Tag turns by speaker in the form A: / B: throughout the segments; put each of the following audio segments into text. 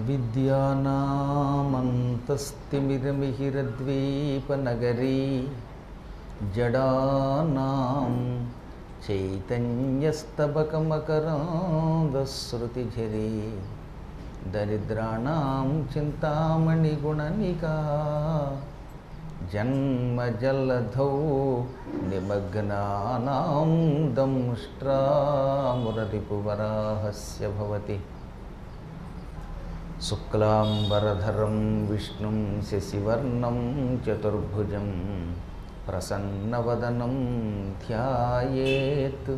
A: అవిద్యానామంతస్తిమిరమిహిరద్వీపనగరీ జడానాం చైతన్యస్తబకమకరాంధశ్రుతిఝరీ దరిద్రాణం చింతామణిగుణనికా జన్మజలధౌ నిమగ్నానాం దంష్ట్రామురరిపువరాహస్య భవతి శుక్లాంబరధరం విష్ణుం శశివర్ణం చతుర్భుజం ప్రసన్నవదనం ధ్యాయేత్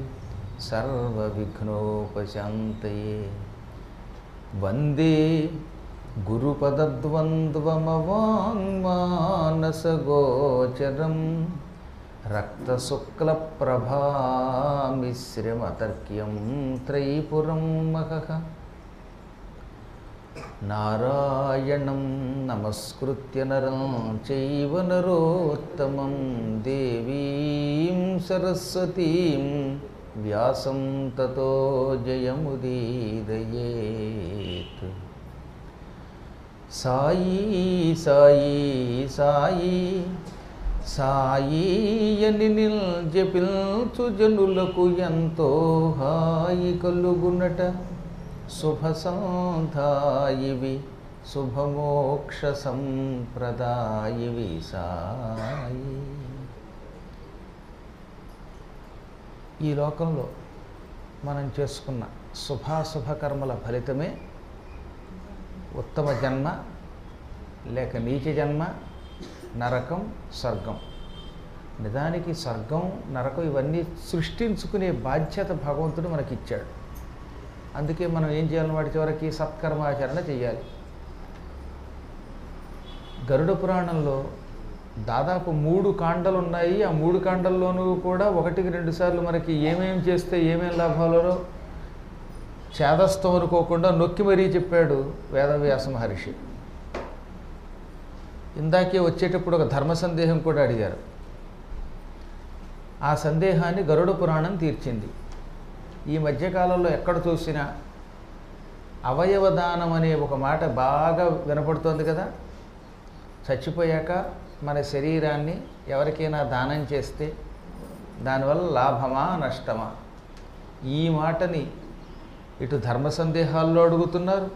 A: సర్వవిఘ్నోపశాంతయే వందే గురుపదద్వంద్వమవాङ्మానసగోచరం రక్తశుక్లప్రభామిశ్రమతర్క్యం త్రైపురం మహః నారాయణం నమస్కృత్య నరం చైవ నరోత్తమం దేవీం సరస్వతీం వ్యాసం తతో జయముదీరయేత్ సాయి సాయి సాయి సాయి అని నిల్జపిల్చు జనులకు ఎంతో హాయి కలుగునట శుభ సంధాయివి శుభమోక్ష సంప్రదాయివి సాయి ఈ లోకంలో మనం చేసుకున్న శుభాశుభ కర్మల ఫలితమే ఉత్తమ జన్మ లేక నీచ జన్మ నరకం స్వర్గం నిజానికి స్వర్గం నరకం ఇవన్నీ సృష్టించుకునే బాధ్యత భగవంతుడు మనకిచ్చాడు అందుకే మనం ఏం చేయాలి వాటి చివరికి సత్కర్మాచరణ చేయాలి గరుడ పురాణంలో దాదాపు మూడు కాండలు ఉన్నాయి ఆ మూడు కాండల్లోనూ కూడా ఒకటికి రెండు సార్లు మనకి ఏమేం చేస్తే ఏమేం లాభాలలో చేదస్థం అనుకోకుండా నొక్కి మరీ చెప్పాడు వేదవ్యాస మహర్షి ఇందాకే వచ్చేటప్పుడు ఒక ధర్మ సందేహం కూడా అడిగారు ఆ సందేహాన్ని గరుడ పురాణం తీర్చింది ఈ మధ్యకాలంలో ఎక్కడ చూసినా అవయవదానం అనే ఒక మాట బాగా వినపడుతోంది కదా చచ్చిపోయాక మన శరీరాన్ని ఎవరికైనా దానం చేస్తే దానివల్ల లాభమా నష్టమా ఈ మాటని ఇటు ధర్మ సందేహాల్లో అడుగుతున్నారు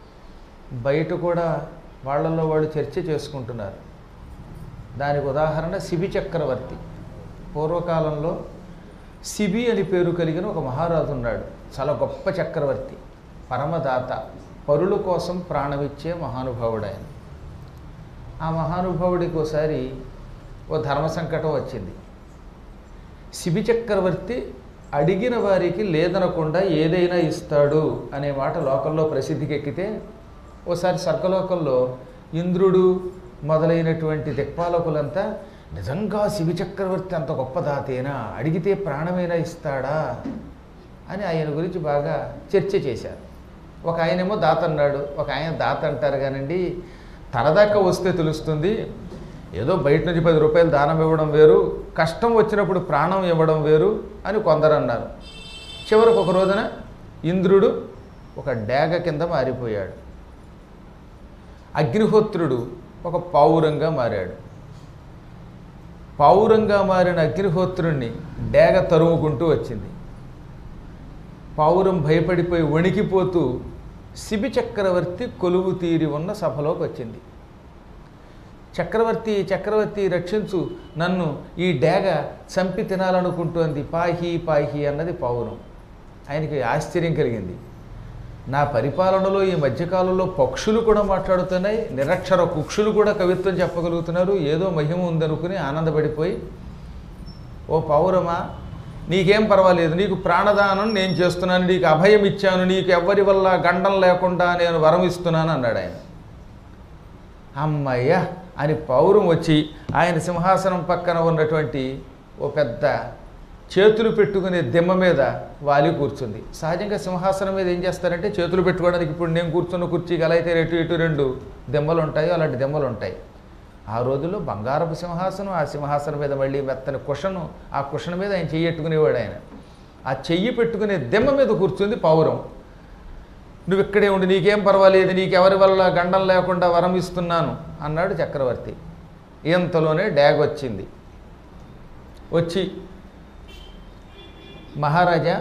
A: బయట కూడా వాళ్ళల్లో వాళ్ళు చర్చ చేసుకుంటున్నారు దానికి ఉదాహరణ శిబి చక్రవర్తి పూర్వకాలంలో శిబి అని పేరు కలిగిన ఒక మహారాజు ఉన్నాడు చాలా గొప్ప చక్రవర్తి పరమదాత పరుల కోసం ప్రాణమిచ్చే మహానుభావుడు ఆయన ఆ మహానుభావుడికి ఒకసారి ఓ ధర్మ సంకటం వచ్చింది శిబి చక్రవర్తి అడిగిన వారికి లేదనకుండా ఏదైనా ఇస్తాడు అనే మాట లోకంలో ప్రసిద్ధికి ఎక్కితే ఓసారి స్వర్గలోకంలో ఇంద్రుడు మొదలైనటువంటి దిక్పాలకులంతా నిజంగా శివి చక్రవర్తి అంత గొప్ప దాతేనా అడిగితే ప్రాణమైనా ఇస్తాడా అని ఆయన గురించి బాగా చర్చ చేశారు ఒక ఆయనేమో దాత అన్నాడు ఒక ఆయన దాత అంటారు కానండి తన దాకా వస్తే తెలుస్తుంది ఏదో బయట నుంచి పది రూపాయలు దానం ఇవ్వడం వేరు కష్టం వచ్చినప్పుడు ప్రాణం ఇవ్వడం వేరు అని కొందరు అన్నారు చివరికి ఒక రోజున ఇంద్రుడు ఒక డేగ కింద మారిపోయాడు అగ్నిహోత్రుడు ఒక పావురంగా మారాడు పావురంగా మారిన అగ్నిహోత్రుణ్ణి డేగ తరుముకుంటూ వచ్చింది పావురం భయపడిపోయి వణికిపోతూ శిబి చక్రవర్తి కొలువు తీరి ఉన్న సభలోకి వచ్చింది చక్రవర్తి చక్రవర్తి రక్షించు నన్ను ఈ డేగ చంపి తినాలనుకుంటోంది పాహి పాహి అన్నది పావురం ఆయనకి ఆశ్చర్యం కలిగింది నా పరిపాలనలో ఈ మధ్యకాలంలో పక్షులు కూడా మాట్లాడుతున్నాయి నిరక్షర కుక్షులు కూడా కవిత్వం చెప్పగలుగుతున్నారు ఏదో మహిమ ఉందనుకుని ఆనందపడిపోయి ఓ పౌరమా నీకేం పర్వాలేదు నీకు ప్రాణదానం నేను చేస్తున్నాను నీకు అభయం ఇచ్చాను నీకు ఎవ్వరి వల్ల గండం లేకుండా నేను వరం ఇస్తున్నాను అన్నాడు ఆయన అమ్మయ్య అని పౌరం వచ్చి ఆయన సింహాసనం పక్కన ఉన్నటువంటి ఓ పెద్ద చేతులు పెట్టుకునే దిమ్మ మీద వాలి కూర్చుంది సహజంగా సింహాసనం మీద ఏం చేస్తారంటే చేతులు పెట్టుకోవడానికి ఇప్పుడు నేను కూర్చున్న కుర్చీకి ఎలా అయితే ఎటు ఇటు రెండు దిమ్మలు ఉంటాయో అలాంటి దిమ్మలు ఉంటాయి ఆ రోజుల్లో బంగారపు సింహాసనం ఆ సింహాసనం మీద మళ్ళీ మెత్తని కుషను ఆ కుషన్ మీద ఆయన చెయ్యి పెట్టుకునేవాడు ఆయన ఆ చెయ్యి పెట్టుకునే దిమ్మ మీద కూర్చుంది పౌరం నువ్వు ఇక్కడే ఉండి నీకేం పర్వాలేదు నీకెవరి వల్ల గండం లేకుండా వరం ఇస్తున్నాను అన్నాడు చక్రవర్తి ఇంతలోనే డ్యాగ్ వచ్చింది వచ్చి మహారాజా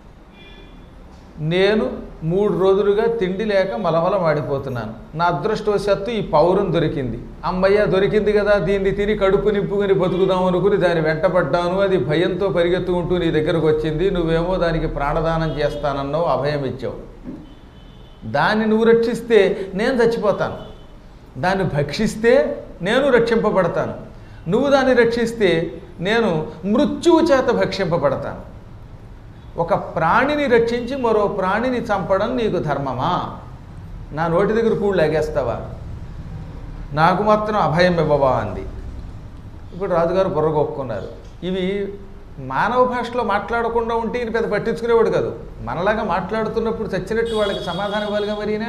A: నేను మూడు రోజులుగా తిండి లేక మలమల మాడిపోతున్నాను నా అదృష్టవశాత్తు ఈ పౌరం దొరికింది అమ్మయ్య దొరికింది కదా దీన్ని తిని కడుపు నింపుకొని బతుకుదాం అనుకుని దాన్ని వెంటపడ్డాను అది భయంతో పరిగెత్తుకుంటూ నీ దగ్గరకు వచ్చింది నువ్వేమో దానికి ప్రాణదానం చేస్తానన్నావు అభయం ఇచ్చావు దాన్ని నువ్వు రక్షిస్తే నేను చచ్చిపోతాను దాన్ని భక్షిస్తే నేను రక్షింపబడతాను నువ్వు దాన్ని రక్షిస్తే నేను మృత్యువు చేత భక్షింపబడతాను ఒక ప్రాణిని రక్షించి మరో ప్రాణిని చంపడం నీకు ధర్మమా నా నోటి దగ్గర కూడు లాగేస్తావా నాకు మాత్రం అభయం ఇవ్వవా అంది ఇప్పుడు రాజుగారు బుర్రగొక్కున్నారు ఇవి మానవ భాషలో మాట్లాడకుండా ఉంటే ఈయన పెద్ద పట్టించుకునేవాడు కాదు మనలాగా మాట్లాడుతున్నప్పుడు చచ్చినట్టు వాళ్ళకి సమాధానం ఇవ్వాలిగా మరీనా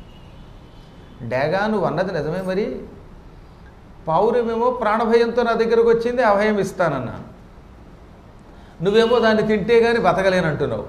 A: డేగా నువ్వు అన్నది నిజమే మరి పౌరమేమో ప్రాణభయంతో నా దగ్గరకు వచ్చింది అభయం ఇస్తానన్నాను నువ్వేమో దాన్ని తింటే కానీ బతకలేనంటున్నావు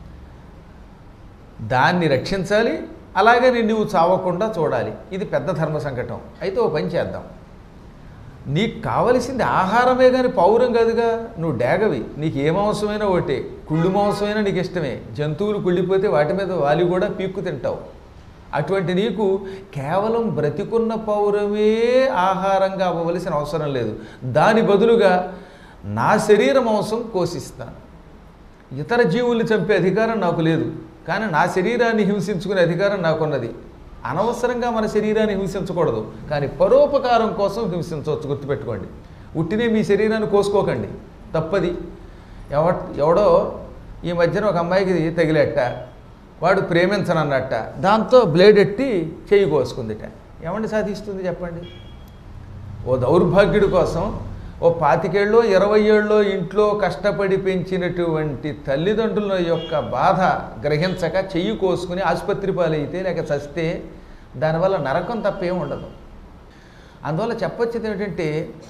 A: దాన్ని రక్షించాలి అలాగే నువ్వు చావకుండా చూడాలి ఇది పెద్ద ధర్మ సంకటం అయితే ఓ పని చేద్దాం నీకు కావలసింది ఆహారమే కానీ పౌరం కాదుగా నువ్వు డేగవి నీకు ఏ మాంసమైనా ఒకటే కుళ్ళు మాంసమైనా నీకు ఇష్టమే జంతువులు కుళ్ళిపోతే వాటి మీద వాలి కూడా పీక్కు తింటావు అటువంటి నీకు కేవలం బ్రతికున్న పౌరమే ఆహారంగా అవ్వవలసిన అవసరం లేదు దాని బదులుగా నా శరీర మాంసం కోసిస్తాను ఇతర జీవుల్ని చంపే అధికారం నాకు లేదు కానీ నా శరీరాన్ని హింసించుకునే అధికారం నాకున్నది అనవసరంగా మన శరీరాన్ని హింసించకూడదు కానీ పరోపకారం కోసం హింసించవచ్చు గుర్తుపెట్టుకోండి ఉట్టినే మీ శరీరాన్ని కోసుకోకండి తప్పది ఎవ ఎవడో ఈ మధ్యన ఒక అమ్మాయికి తగిలేట వాడు ప్రేమించనన్నట్ట దాంతో బ్లేడ్ ఎట్టి చేయి కోసుకుందిట ఏమండి సాధిస్తుంది చెప్పండి ఓ దౌర్భాగ్యుడి కోసం ఓ పాతికేళ్ళలో ఇరవై ఏళ్ళలో ఇంట్లో కష్టపడి పెంచినటువంటి తల్లిదండ్రుల యొక్క బాధ గ్రహించక చెయ్యి కోసుకుని ఆసుపత్రి పాలైతే లేక చస్తే దానివల్ల నరకం తప్పేం ఉండదు అందువల్ల చెప్పొచ్చేది ఏమిటంటే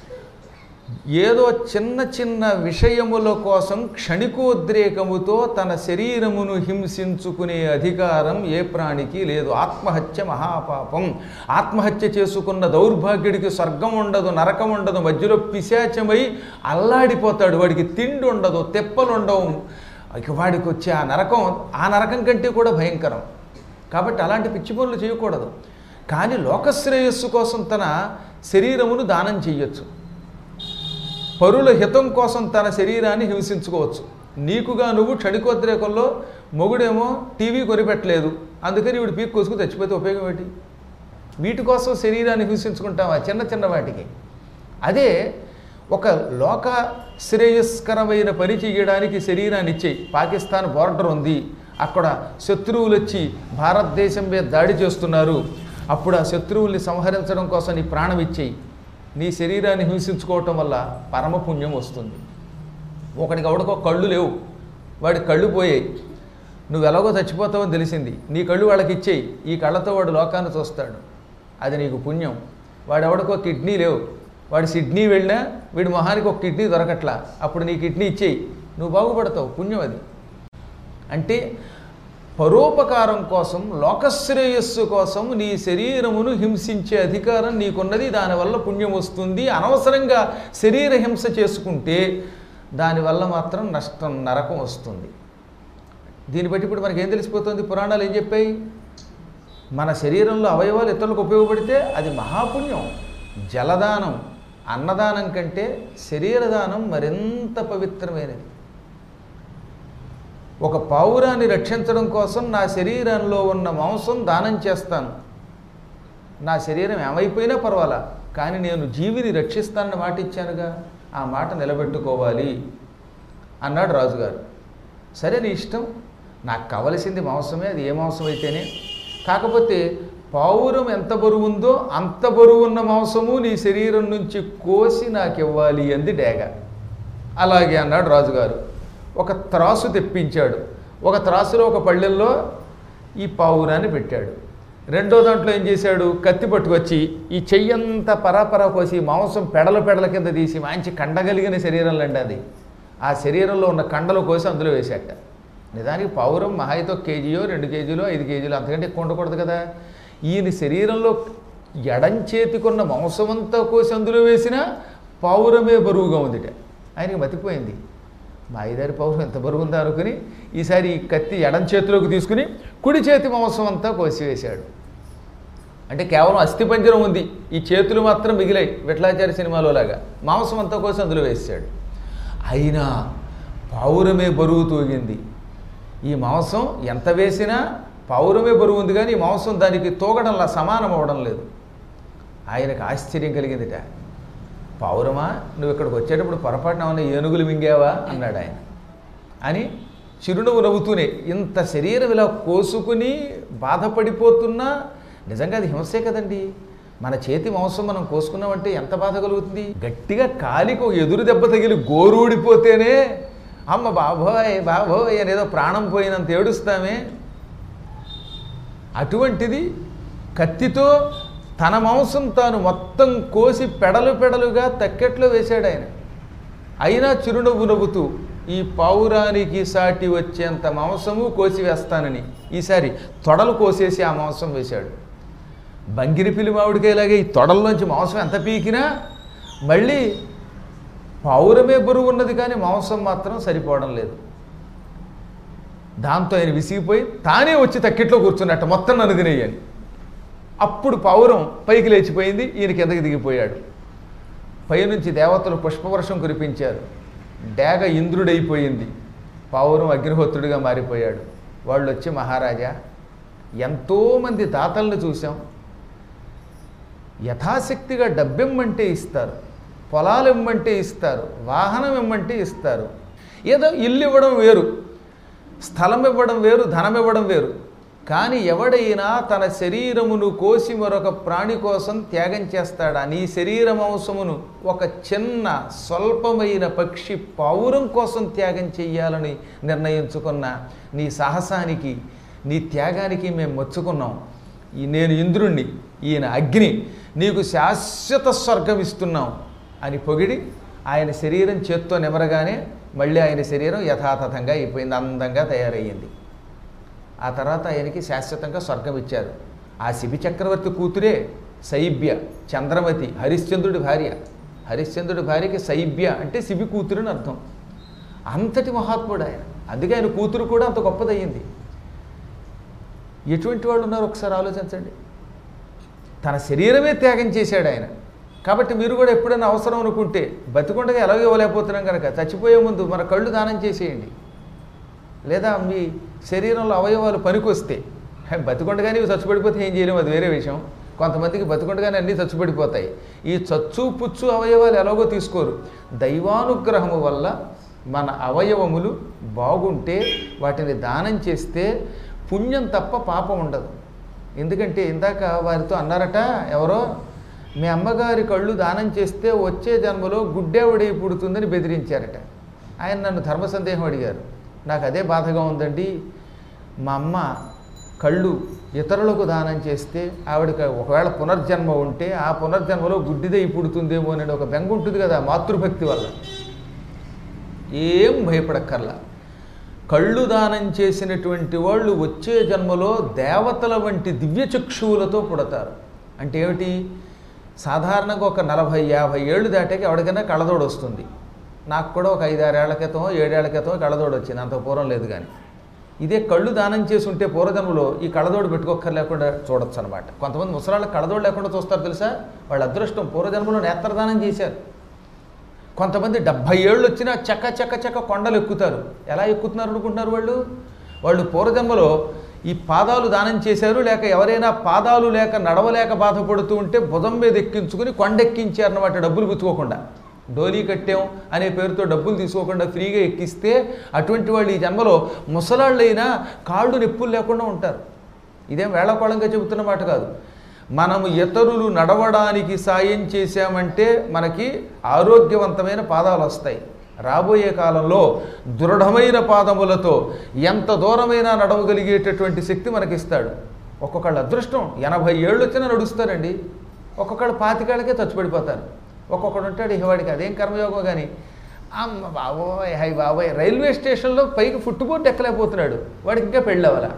A: ఏదో చిన్న చిన్న విషయముల కోసం క్షణికోద్రేకముతో తన శరీరమును హింసించుకునే అధికారం ఏ ప్రాణికి లేదు ఆత్మహత్య మహాపాపం ఆత్మహత్య చేసుకున్న దౌర్భాగ్యుడికి స్వర్గం ఉండదు నరకం ఉండదు మధ్యలో పిశాచమై అల్లాడిపోతాడు వాడికి తిండి ఉండదు తెప్పలు ఉండవు ఇక వాడికి వచ్చే ఆ నరకం ఆ నరకం కంటే కూడా భయంకరం కాబట్టి అలాంటి పిచ్చి పనులు చేయకూడదు కానీ లోకశ్రేయస్సు కోసం తన శరీరమును దానం చెయ్యొచ్చు పరుల హితం కోసం తన శరీరాన్ని హింసించుకోవచ్చు నీకుగా నువ్వు క్షణికోద్రేకంలో మొగుడేమో టీవీ కొనిపెట్టలేదు అందుకని వీడు పీక్ కోసుకు చచ్చిపోతే ఉపయోగం ఏంటి వీటి కోసం శరీరాన్ని హింసించుకుంటావా చిన్న చిన్న వాటికి అదే ఒక లోక శ్రేయస్కరమైన పని చేయడానికి శరీరాన్ని ఇచ్చేయి పాకిస్తాన్ బార్డర్ ఉంది అక్కడ శత్రువులు వచ్చి భారతదేశం మీద దాడి చేస్తున్నారు అప్పుడు ఆ శత్రువుల్ని సంహరించడం కోసం నీ ప్రాణం ఇచ్చేయి నీ శరీరాన్ని హింసించుకోవటం వల్ల పరమపుణ్యం వస్తుంది ఒకడికి ఎవడికో కళ్ళు లేవు వాడి కళ్ళు పోయాయి నువ్వు ఎలాగో చచ్చిపోతావని తెలిసింది నీ కళ్ళు వాళ్ళకి ఇచ్చేయి ఈ కళ్ళతో వాడు లోకాన్ని చూస్తాడు అది నీకు పుణ్యం వాడు ఎవడికో కిడ్నీ లేవు వాడు సిడ్నీ వెళ్ళినా వీడి మొహానికి ఒక కిడ్నీ దొరకట్లా అప్పుడు నీ కిడ్నీ ఇచ్చేయి నువ్వు బాగుపడతావు పుణ్యం అది అంటే పరోపకారం కోసం లోకశ్రేయస్సు కోసం నీ శరీరమును హింసించే అధికారం నీకున్నది దానివల్ల పుణ్యం వస్తుంది అనవసరంగా శరీర హింస చేసుకుంటే దానివల్ల మాత్రం నష్టం నరకం వస్తుంది దీన్ని బట్టి ఇప్పుడు మనకి ఏం తెలిసిపోతుంది పురాణాలు ఏం చెప్పాయి మన శరీరంలో అవయవాలు ఇతరులకు ఉపయోగపడితే అది మహాపుణ్యం జలదానం అన్నదానం కంటే శరీరదానం మరింత పవిత్రమైనది ఒక పావురాన్ని రక్షించడం కోసం నా శరీరంలో ఉన్న మాంసం దానం చేస్తాను నా శరీరం ఏమైపోయినా పర్వాలా కానీ నేను జీవిని రక్షిస్తానని మాట ఇచ్చానుగా ఆ మాట నిలబెట్టుకోవాలి అన్నాడు రాజుగారు సరే నీ ఇష్టం నాకు కావలసింది మాంసమే అది ఏ మాంసం అయితేనే కాకపోతే పావురం ఎంత బరువు ఉందో అంత బరువు ఉన్న మాంసము నీ శరీరం నుంచి కోసి నాకు ఇవ్వాలి అంది డేగ అలాగే అన్నాడు రాజుగారు ఒక త్రాసు తెప్పించాడు ఒక త్రాసులో ఒక పళ్ళెల్లో ఈ పావురాన్ని పెట్టాడు రెండో దాంట్లో ఏం చేశాడు కత్తి పట్టుకొచ్చి ఈ చెయ్యంతా పరాపరా కోసి మాంసం పెడల పెడల కింద తీసి మంచి కండగలిగిన శరీరంలో అండి అది ఆ శరీరంలో ఉన్న కండలు కోసి అందులో వేశాట నిజానికి పౌరం మహాయితో కేజీయో రెండు కేజీలో ఐదు కేజీలు అంతకంటే ఎక్కువ ఉండకూడదు కదా ఈయన శరీరంలో ఎడం చేతికున్న మాంసమంతా కోసి అందులో వేసినా పౌరమే బరువుగా ఉందిట ఆయనకి మతిపోయింది మా ఐదారి పౌరం ఎంత బరువు ఉందా అనుకుని ఈసారి ఈ కత్తి ఎడం చేతిలోకి తీసుకుని కుడి చేతి మాంసం అంతా కోసివేశాడు అంటే కేవలం అస్థిపంజరం ఉంది ఈ చేతులు మాత్రం మిగిలాయి విఠలాచారి సినిమాలో లాగా మాంసం అంతా కోసి అందులో వేసాడు అయినా పౌరమే బరువు తూగింది ఈ మాంసం ఎంత వేసినా పౌరమే బరువు ఉంది కానీ ఈ మాంసం దానికి తూగడంలా సమానం అవ్వడం లేదు ఆయనకు ఆశ్చర్యం కలిగిందిట పౌరమా నువ్వు ఇక్కడికి వచ్చేటప్పుడు పొరపాటున ఉన్న ఏనుగులు మింగావా అన్నాడు ఆయన అని చిరునవ్వు నవ్వుతూనే ఇంత శరీరం ఇలా కోసుకుని బాధపడిపోతున్నా నిజంగా అది హింసే కదండి మన చేతి మాంసం మనం కోసుకున్నామంటే ఎంత బాధ కలుగుతుంది గట్టిగా కాలికి ఒక ఎదురు దెబ్బ తగిలి గోరూడిపోతేనే అమ్మ బాబోయ్ బాబోయ్ అనేదో ప్రాణం పోయినంత ఏడుస్తామే అటువంటిది కత్తితో తన మాంసం తాను మొత్తం కోసి పెడలు పెడలుగా తక్కెట్లో వేశాడు ఆయన అయినా చిరునవ్వు నవ్వుతూ ఈ పావురానికి సాటి వచ్చేంత మాంసము కోసి వేస్తానని ఈసారి తొడలు కోసేసి ఆ మాంసం వేశాడు బంగిరి పిల్లి మామిడికాయలాగే ఈ తొడల్లోంచి మాంసం ఎంత పీకినా మళ్ళీ పౌరమే బరువు ఉన్నది కానీ మాంసం మాత్రం సరిపోవడం లేదు దాంతో ఆయన విసిగిపోయి తానే వచ్చి తక్కెట్లో కూర్చున్నట్ట మొత్తం నన్ను తినేయని అప్పుడు పౌరం పైకి లేచిపోయింది ఈయన కిందకి దిగిపోయాడు పైనుంచి దేవతలు పుష్పవర్షం కురిపించారు డేగ ఇంద్రుడైపోయింది పౌరం అగ్నిహోత్రుడిగా మారిపోయాడు వాళ్ళు వచ్చి మహారాజా ఎంతోమంది దాతలను చూసాం యథాశక్తిగా డబ్బిమ్మంటే ఇస్తారు పొలాలు ఇమ్మంటే ఇస్తారు వాహనం ఇమ్మంటే ఇస్తారు ఏదో ఇల్లు ఇవ్వడం వేరు స్థలం ఇవ్వడం వేరు ధనం ఇవ్వడం వేరు కానీ ఎవడైనా తన శరీరమును కోసి మరొక ప్రాణి కోసం త్యాగం చేస్తాడా నీ శరీర మాంసమును ఒక చిన్న స్వల్పమైన పక్షి పౌరం కోసం త్యాగం చెయ్యాలని నిర్ణయించుకున్న నీ సాహసానికి నీ త్యాగానికి మేము మెచ్చుకున్నాం ఈ నేను ఇంద్రుణ్ణి ఈయన అగ్ని నీకు శాశ్వత స్వర్గం ఇస్తున్నాం అని పొగిడి ఆయన శరీరం చేత్తో నిమరగానే మళ్ళీ ఆయన శరీరం యథాతథంగా అయిపోయింది అందంగా తయారయ్యింది ఆ తర్వాత ఆయనకి శాశ్వతంగా స్వర్గం ఇచ్చారు ఆ శిబి చక్రవర్తి కూతురే శైబ్య చంద్రమతి హరిశ్చంద్రుడి భార్య హరిశ్చంద్రుడి భార్యకి శైబ్య అంటే శిబి కూతురు అని అర్థం అంతటి మహాత్ముడు ఆయన అందుకే ఆయన కూతురు కూడా అంత గొప్పదయ్యింది ఎటువంటి వాళ్ళు ఉన్నారు ఒకసారి ఆలోచించండి తన శరీరమే త్యాగం చేశాడు ఆయన కాబట్టి మీరు కూడా ఎప్పుడైనా అవసరం అనుకుంటే బతికుండగా ఎలాగో ఇవ్వలేకపోతున్నాం కనుక చచ్చిపోయే ముందు మన కళ్ళు దానం చేసేయండి లేదా మీ శరీరంలో అవయవాలు పనికొస్తే హే, బతికుండగానే ఇవి చచ్చుపడిపోతే ఏం చేయలేము అది వేరే విషయం కొంతమందికి బతికుండగానే అన్నీ చచ్చుపడిపోతాయి ఈ చచ్చు పుచ్చు అవయవాలు ఎలాగో తీసుకోరు దైవానుగ్రహము వల్ల మన అవయవములు బాగుంటే వాటిని దానం చేస్తే పుణ్యం తప్ప పాపం ఉండదు ఎందుకంటే ఇందాక వారితో అన్నారట ఎవరో మీ అమ్మగారి కళ్ళు దానం చేస్తే వచ్చే జన్మలో గుడ్డేవుడై పుడుతుందని బెదిరించారట ఆయన నన్ను ధర్మ సందేహం అడిగారు నాకు అదే బాధగా ఉందండి మా అమ్మ కళ్ళు ఇతరులకు దానం చేస్తే ఆవిడకి ఒకవేళ పునర్జన్మ ఉంటే ఆ పునర్జన్మలో గుడ్డిదై పుడుతుందేమో అనే ఒక బెంగ ఉంటుంది కదా మాతృభక్తి వల్ల ఏం భయపడక్కర్లా కళ్ళు దానం చేసినటువంటి వాళ్ళు వచ్చే జన్మలో దేవతల వంటి దివ్య చక్షువులతో పుడతారు అంటే ఏమిటి సాధారణంగా ఒక నలభై యాభై ఏళ్ళు దాటాక ఎవరికైనా కళ్ళదోడు వస్తుంది నాకు కూడా ఒక ఐదారేళ్ల క్రితం ఏడేళ్ల క్రితం కళ్ళదోడు వచ్చింది అంత పూర్వం లేదు కానీ ఇదే కళ్ళు దానం చేసి ఉంటే పూర్వజన్మలో ఈ కళ్ళదోడు పెట్టుకోక్కర్ లేకుండా చూడొచ్చు అనమాట కొంతమంది ముసలాళ్ళకి కళ్ళదోడు లేకుండా చూస్తారు తెలుసా వాళ్ళ అదృష్టం పూర్వజన్మలో నేత్రదానం చేశారు కొంతమంది డెబ్భై ఏళ్ళు వచ్చినా చక్క చక్క చక్క కొండలు ఎక్కుతారు ఎలా ఎక్కుతున్నారు అనుకుంటున్నారు వాళ్ళు వాళ్ళు పూర్వజన్మలో ఈ పాదాలు దానం చేశారు లేక ఎవరైనా పాదాలు లేక నడవలేక బాధపడుతూ ఉంటే భుజం మీద ఎక్కించుకుని కొండెక్కించారు అన్నమాట డబ్బులు పుచ్చుకోకుండా డోలీ కట్టాం అనే పేరుతో డబ్బులు తీసుకోకుండా ఫ్రీగా ఎక్కిస్తే అటువంటి వాళ్ళు ఈ జన్మలో ముసలాళ్ళైనా కాళ్ళు నొప్పులు లేకుండా ఉంటారు ఇదేం వేళకోళంగా చెబుతున్న మాట కాదు మనము ఇతరులు నడవడానికి సాయం చేశామంటే మనకి ఆరోగ్యవంతమైన పాదాలు వస్తాయి రాబోయే కాలంలో దృఢమైన పాదములతో ఎంత దూరమైనా నడవగలిగేటటువంటి శక్తి మనకిస్తాడు ఒక్కొక్కళ్ళ అదృష్టం ఎనభై ఏళ్ళు వచ్చినా నడుస్తారండి ఒక్కొక్కళ్ళు పాతికేళ్ళకే చచ్చిపడిపోతారు ఒక్కొక్కడు ఉంటాడు ఇహవాడికి అదేం కర్మయోగం కానీ అమ్మ బాబోయ్ హై బాబోయ్ రైల్వే స్టేషన్లో పైకి ఫుట్బోర్డ్ ఎక్కలేకపోతున్నాడు వాడికి ఇంకా పెళ్ళి అవ్వాలా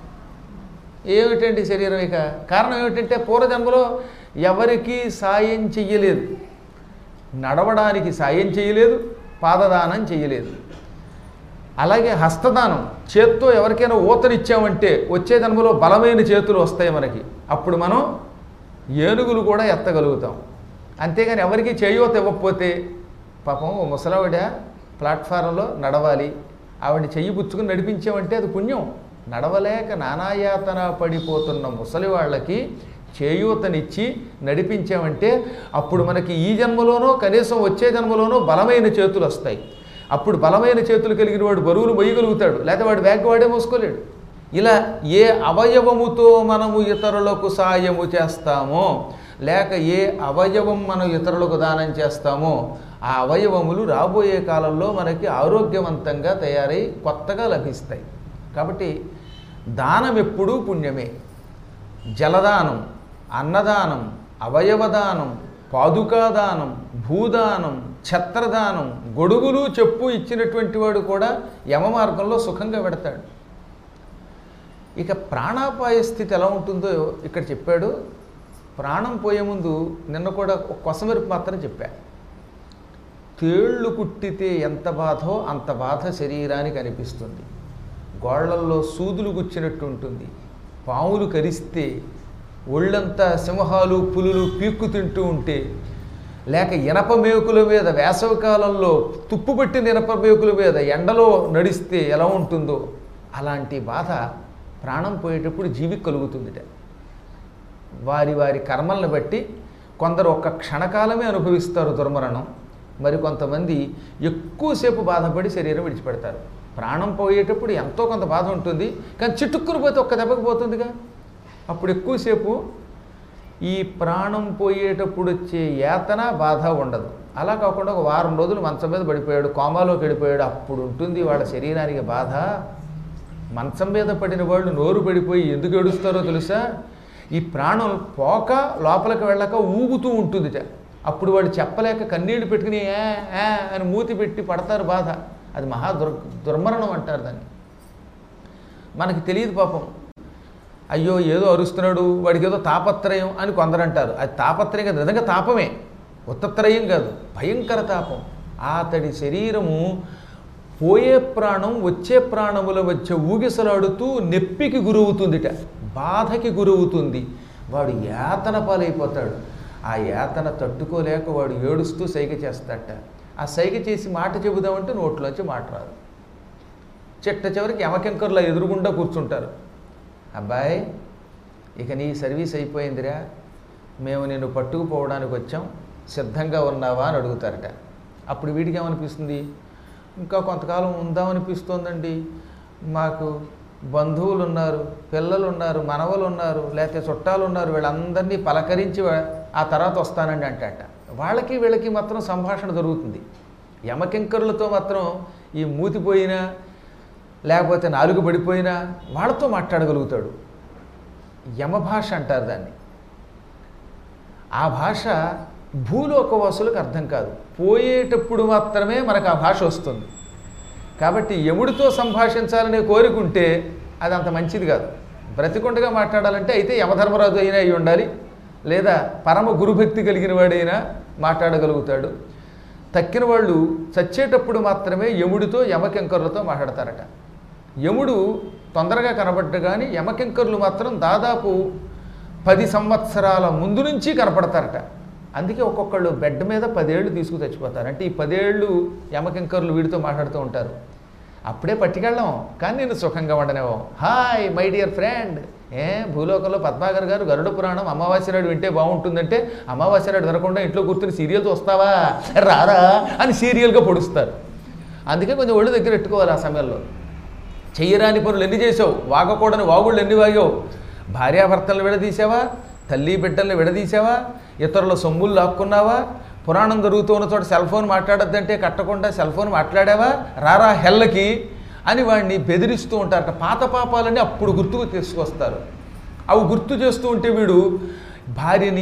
A: ఏమిటండి శరీరం ఇక కారణం ఏమిటంటే పూర్వజన్మలో ఎవరికీ సాయం చెయ్యలేదు నడవడానికి సాయం చేయలేదు పాదదానం చేయలేదు అలాగే హస్తదానం చేత్తో ఎవరికైనా ఊతనిచ్చామంటే వచ్చే జన్మలో బలమైన చేతులు వస్తాయి మనకి అప్పుడు మనం ఏనుగులు కూడా ఎత్తగలుగుతాం అంతేగాని ఎవరికి చేయూత ఇవ్వకపోతే పాపం ఓ ముసలావిడ ప్లాట్ఫారంలో నడవాలి ఆవిడ చెయ్యి పుచ్చుకుని నడిపించామంటే అది పుణ్యం నడవలేక నానాయాతన పడిపోతున్న ముసలి వాళ్ళకి చేయూతనిచ్చి నడిపించామంటే అప్పుడు మనకి ఈ జన్మలోనో కనీసం వచ్చే జన్మలోనో బలమైన చేతులు వస్తాయి అప్పుడు బలమైన చేతులు కలిగిన వాడు బరువులు మొయ్యగలుగుతాడు లేకపోతే వాడు బ్యాగ్ వాడే మోసుకోలేడు ఇలా ఏ అవయవముతో మనము ఇతరులకు సాయము చేస్తామో లేక ఏ అవయవం మనం ఇతరులకు దానం చేస్తామో ఆ అవయవములు రాబోయే కాలంలో మనకి ఆరోగ్యవంతంగా తయారై కొత్తగా లభిస్తాయి కాబట్టి దానం ఎప్పుడూ పుణ్యమే జలదానం అన్నదానం అవయవదానం పాదుకాదానం భూదానం ఛత్రదానం గొడుగులు చెప్పు ఇచ్చినటువంటి వాడు కూడా యమ మార్గంలో సుఖంగా పెడతాడు ఇక ప్రాణాపాయ స్థితి ఎలా ఉంటుందో ఇక్కడ చెప్పాడు ప్రాణం పోయే ముందు నిన్న కూడా ఒక కొసమెరుపు మాత్రం చెప్పా తేళ్ళు కుట్టితే ఎంత బాధో అంత బాధ శరీరానికి అనిపిస్తుంది గోళ్లల్లో సూదులు గుచ్చినట్టు ఉంటుంది పాములు కరిస్తే ఒళ్ళంతా సింహాలు పులులు పీక్కు తింటూ ఉంటే లేక ఇనప మేకుల మీద వేసవికాలంలో తుప్పు పట్టిన ఇనప మేకుల మీద ఎండలో నడిస్తే ఎలా ఉంటుందో అలాంటి బాధ ప్రాణం పోయేటప్పుడు జీవికి కలుగుతుందిట వారి వారి కర్మలను బట్టి కొందరు ఒక్క క్షణకాలమే అనుభవిస్తారు దుర్మరణం మరి కొంతమంది ఎక్కువసేపు బాధపడి శరీరం విడిచిపెడతారు ప్రాణం పోయేటప్పుడు ఎంతో కొంత బాధ ఉంటుంది కానీ చిటుక్కుని పోతే ఒక్క దెబ్బకి పోతుందిగా అప్పుడు ఎక్కువసేపు ఈ ప్రాణం పోయేటప్పుడు వచ్చే యాతన బాధ ఉండదు అలా కాకుండా ఒక వారం రోజులు మంచం మీద పడిపోయాడు కోమాలోకి వెళ్ళిపోయాడు అప్పుడు ఉంటుంది వాళ్ళ శరీరానికి బాధ మంచం మీద పడిన వాళ్ళు నోరు పడిపోయి ఎందుకు ఏడుస్తారో తెలుసా ఈ ప్రాణం పోక లోపలికి వెళ్ళక ఊగుతూ ఉంటుందిట అప్పుడు వాడు చెప్పలేక కన్నీళ్లు పెట్టుకుని ఏ ఏ అని మూతి పెట్టి పడతారు బాధ అది మహా దుర్ దుర్మరణం అంటారు దాన్ని మనకి తెలియదు పాపం అయ్యో ఏదో అరుస్తున్నాడు వాడికి ఏదో తాపత్రయం అని కొందరు అంటారు అది తాపత్రయం కాదు నిజంగా తాపమే ఉత్తత్రయం కాదు భయంకర తాపం అతడి శరీరము పోయే ప్రాణం వచ్చే ప్రాణముల మధ్య ఊగిసలాడుతూ నెప్పికి గురవుతుందిట బాధకి గురవుతుంది వాడు యాతన పాలైపోతాడు ఆ యాతన తట్టుకోలేక వాడు ఏడుస్తూ సైగ చేస్తాడట ఆ సైగ చేసి మాట చెబుదామంటే నోట్లోంచి మాట రాదు చిట్ట చివరికి యమకెంకర్లో ఎదురుగుండా కూర్చుంటారు అబ్బాయి ఇక నీ సర్వీస్ అయిపోయిందిరా మేము నిన్ను పట్టుకుపోవడానికి వచ్చాం సిద్ధంగా ఉన్నావా అని అడుగుతారట అప్పుడు వీడికి ఏమనిపిస్తుంది ఇంకా కొంతకాలం ఉందామనిపిస్తోందండి మాకు బంధువులు ఉన్నారు పిల్లలు ఉన్నారు మనవలు ఉన్నారు లేకపోతే చుట్టాలు ఉన్నారు వీళ్ళందరినీ పలకరించి వా- ఆ తర్వాత వస్తానండి అంటట వాళ్ళకి వీళ్ళకి మాత్రం సంభాషణ జరుగుతుంది యమకింకరులతో మాత్రం ఈ మూతిపోయినా లేకపోతే నాలుగు పడిపోయినా వాళ్ళతో మాట్లాడగలుగుతాడు యమ భాష అంటారు దాన్ని ఆ భాష భూలోకవాసులకు అర్థం కాదు పోయేటప్పుడు మాత్రమే మనకు ఆ భాష వస్తుంది కాబట్టి యముడితో సంభాషించాలనే కోరికుంటే అది అంత మంచిది కాదు బ్రతికుండగా మాట్లాడాలంటే అయితే యమధర్మరాజు అయినా అయి ఉండాలి లేదా పరమ గురుభక్తి కలిగిన వాడైనా మాట్లాడగలుగుతాడు తక్కిన వాళ్ళు చచ్చేటప్పుడు మాత్రమే యముడితో యమకింకరులతో మాట్లాడతారట యముడు తొందరగా కనబడ్డ కానీ యమకింకరులు మాత్రం దాదాపు పది సంవత్సరాల ముందు నుంచి కనపడతారట అందుకే ఒక్కొక్కళ్ళు బెడ్ మీద పదేళ్ళు తీసుకు చచ్చిపోతారు అంటే ఈ పదేళ్ళు యమకింకరులు వీడితో మాట్లాడుతూ ఉంటారు అప్పుడే పట్టుకెళ్ళాం కానీ నేను సుఖంగా ఉండనేవో హాయ్ మై డియర్ ఫ్రెండ్ ఏ భూలోకంలో పద్మాగర్ గారు గరుడ పురాణం అమావాస్య నాడు వింటే బాగుంటుందంటే అమావాస్య నాడు వినకుండా ఇంట్లో కూర్చుని సీరియల్ చూస్తావా రారా అని సీరియల్గా పొడుస్తారు అందుకే కొంచెం ఒళ్ళు దగ్గర పెట్టుకోవాలి ఆ సమయంలో చెయ్యరాని పనులు ఎన్ని చేసావు వాగకూడని వాగుళ్ళు ఎన్ని వాగావు భార్యాభర్తలను విడదీసావా తల్లి బిడ్డల్ని విడదీసావా ఇతరుల సొమ్ములు లాక్కున్నావా పురాణం జరుగుతూ ఉన్న చోట సెల్ ఫోన్ మాట్లాడొద్దంటే కట్టకుండా సెల్ ఫోన్ మాట్లాడావా రారా హెల్లకి అని వాడిని బెదిరిస్తూ ఉంటారట పాత పాపాలని అప్పుడు గుర్తుకు తీసుకొస్తారు అవి గుర్తు చేస్తూ ఉంటే వీడు భార్యని